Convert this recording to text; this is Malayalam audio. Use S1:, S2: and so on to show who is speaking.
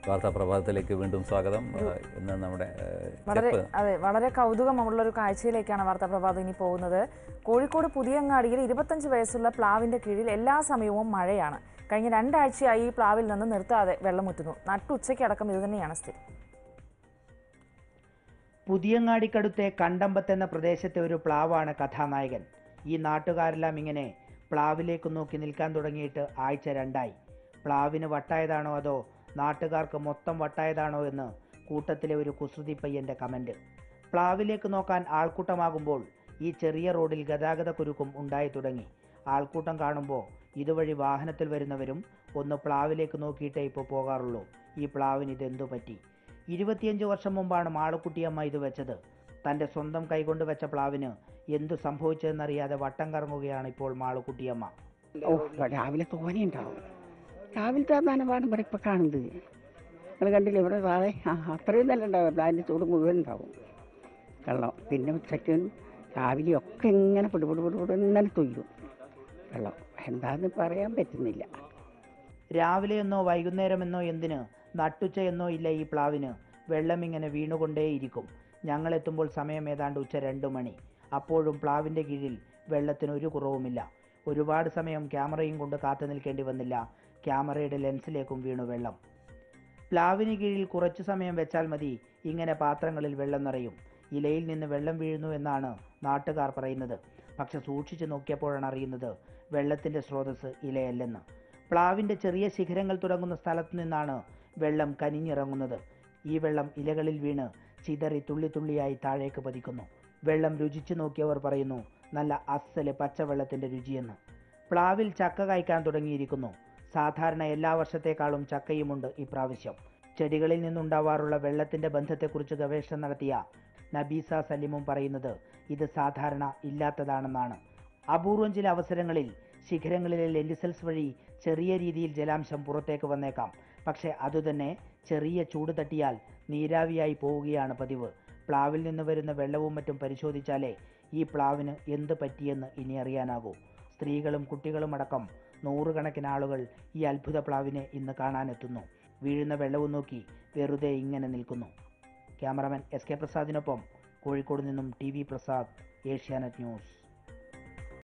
S1: വാർത്താ പ്രഭാതത്തിലേക്ക് വീണ്ടും സ്വാഗതം ആ, ഇന്ന് നമ്മുടെ ആ,
S2: വളരെ
S1: സ്റ്റെപ്പ്
S2: അതെ വളരെ കൗതുകമുള്ള ഒരു കാഴ്ചയിലേക്കാണ് വാർത്താ പ്രഭാതം ഇനി പോകുന്നത് കോഴിക്കോട് പുതിയങ്ങാടിയിൽ ഇരുപത്തഞ്ച് വയസ്സുള്ള പ്ലാവിന്റെ കീഴിൽ എല്ലാ സമയവും മഴയാണ് കഴിഞ്ഞ രണ്ടാഴ്ചയായി ഈ പ്ലാവിൽ നിന്ന് നിർത്താതെ വെള്ളമുറ്റുന്നു നട്ടുച്ചയ്ക്കടക്കം ഇതുതന്നെയാണ് സ്ഥിതി
S3: പുതിയങ്ങാടിക്കടുത്തെ കണ്ടമ്പത്ത് എന്ന പ്രദേശത്തെ ഒരു പ്ലാവാണ് കഥാനായകൻ ഈ നാട്ടുകാരെല്ലാം ഇങ്ങനെ പ്ലാവിലേക്ക് നോക്കി നിൽക്കാൻ തുടങ്ങിയിട്ട് ആഴ്ച രണ്ടായി പ്ലാവിന് വട്ടായതാണോ അതോ നാട്ടുകാർക്ക് മൊത്തം വട്ടായതാണോ എന്ന് കൂട്ടത്തിലെ ഒരു കുസൃതി പയ്യന്റെ കമന്റ് പ്ലാവിലേക്ക് നോക്കാൻ ആൾക്കൂട്ടമാകുമ്പോൾ ഈ ചെറിയ റോഡിൽ ഗതാഗത കുരുക്കും ഉണ്ടായി തുടങ്ങി ആൾക്കൂട്ടം കാണുമ്പോൾ ഇതുവഴി വാഹനത്തിൽ വരുന്നവരും ഒന്ന് പ്ലാവിലേക്ക് നോക്കിയിട്ടേ ഇപ്പോൾ പോകാറുള്ളൂ ഈ പ്ലാവിന് ഇതെന്തു പറ്റി ഇരുപത്തിയഞ്ച് വർഷം മുമ്പാണ് മാളുക്കുട്ടിയമ്മ ഇത് വെച്ചത് തൻ്റെ സ്വന്തം കൈകൊണ്ട് വെച്ച പ്ലാവിന് എന്തു സംഭവിച്ചതെന്നറിയാതെ വട്ടം കറങ്ങുകയാണ് ഇപ്പോൾ മാളുക്കുട്ടിയമ്മ
S4: ഓ രാവിലെ തോനെയുണ്ടാവും രാവിലത്തെ നനവാണ് ഇവിടെ ഇപ്പോൾ കാണുന്നത് നിങ്ങൾ കണ്ടില്ലേ ഇവിടെ താഴെ ആ അത്രയും നല്ല ഉണ്ടാവും അതിൻ്റെ ചൂട് മുഴുവൻ ഉണ്ടാവും വെള്ളം പിന്നെ ഉച്ചയ്ക്കും രാവിലെ ഒക്കെ ഇങ്ങനെ പിടിപിടി പിടിപിടി ഇങ്ങനെ തൊയ്യും വെള്ളം എന്താന്ന് പറയാൻ പറ്റുന്നില്ല
S3: രാവിലെയെന്നോ വൈകുന്നേരമെന്നോ എന്തിന് നട്ടുച്ചയെന്നോ ഇല്ല ഈ പ്ലാവിന് വെള്ളം ഇങ്ങനെ വീണുകൊണ്ടേയിരിക്കും ഞങ്ങളെത്തുമ്പോൾ സമയം ഏതാണ്ട് ഉച്ച രണ്ട് മണി അപ്പോഴും പ്ലാവിൻ്റെ കീഴിൽ വെള്ളത്തിന് ഒരു കുറവുമില്ല ഒരുപാട് സമയം ക്യാമറയും കൊണ്ട് കാത്തു നിൽക്കേണ്ടി വന്നില്ല ക്യാമറയുടെ ലെൻസിലേക്കും വീണു വെള്ളം പ്ലാവിന് കീഴിൽ കുറച്ചു സമയം വെച്ചാൽ മതി ഇങ്ങനെ പാത്രങ്ങളിൽ വെള്ളം നിറയും ഇലയിൽ നിന്ന് വെള്ളം വീഴുന്നു എന്നാണ് നാട്ടുകാർ പറയുന്നത് പക്ഷെ സൂക്ഷിച്ചു നോക്കിയപ്പോഴാണ് അറിയുന്നത് വെള്ളത്തിൻ്റെ സ്രോതസ് ഇലയല്ലെന്ന് പ്ലാവിൻ്റെ ചെറിയ ശിഖരങ്ങൾ തുടങ്ങുന്ന സ്ഥലത്തു നിന്നാണ് വെള്ളം കനിഞ്ഞിറങ്ങുന്നത് ഈ വെള്ളം ഇലകളിൽ വീണ് ചിതറി തുള്ളി തുള്ളിയായി താഴേക്ക് പതിക്കുന്നു വെള്ളം രുചിച്ചു നോക്കിയവർ പറയുന്നു നല്ല അസ്സല് പച്ചവെള്ളത്തിൻ്റെ രുചിയെന്ന് പ്ലാവിൽ ചക്ക കായ്ക്കാൻ തുടങ്ങിയിരിക്കുന്നു സാധാരണ എല്ലാ വർഷത്തേക്കാളും ചക്കയുമുണ്ട് ഇപ്രാവശ്യം ചെടികളിൽ നിന്നുണ്ടാവാറുള്ള വെള്ളത്തിൻ്റെ ബന്ധത്തെക്കുറിച്ച് ഗവേഷണം നടത്തിയ നബീസ സലിമും പറയുന്നത് ഇത് സാധാരണ ഇല്ലാത്തതാണെന്നാണ് അപൂർവം ചില അവസരങ്ങളിൽ ശിഖരങ്ങളിലെ ലെൻഡിസൽസ് വഴി ചെറിയ രീതിയിൽ ജലാംശം പുറത്തേക്ക് വന്നേക്കാം പക്ഷേ അതുതന്നെ ചെറിയ ചൂട് തട്ടിയാൽ നീരാവിയായി പോവുകയാണ് പതിവ് പ്ലാവിൽ നിന്ന് വരുന്ന വെള്ളവും മറ്റും പരിശോധിച്ചാലേ ഈ പ്ലാവിന് എന്ത് പറ്റിയെന്ന് ഇനി അറിയാനാകൂ സ്ത്രീകളും കുട്ടികളും അടക്കം നൂറുകണക്കിന് ആളുകൾ ഈ അത്ഭുത പ്ലാവിനെ ഇന്ന് കാണാനെത്തുന്നു വീഴുന്ന വെള്ളവും നോക്കി വെറുതെ ഇങ്ങനെ നിൽക്കുന്നു ക്യാമറമാൻ എസ് കെ പ്രസാദിനൊപ്പം കോഴിക്കോട് നിന്നും T V Prasad Asianet news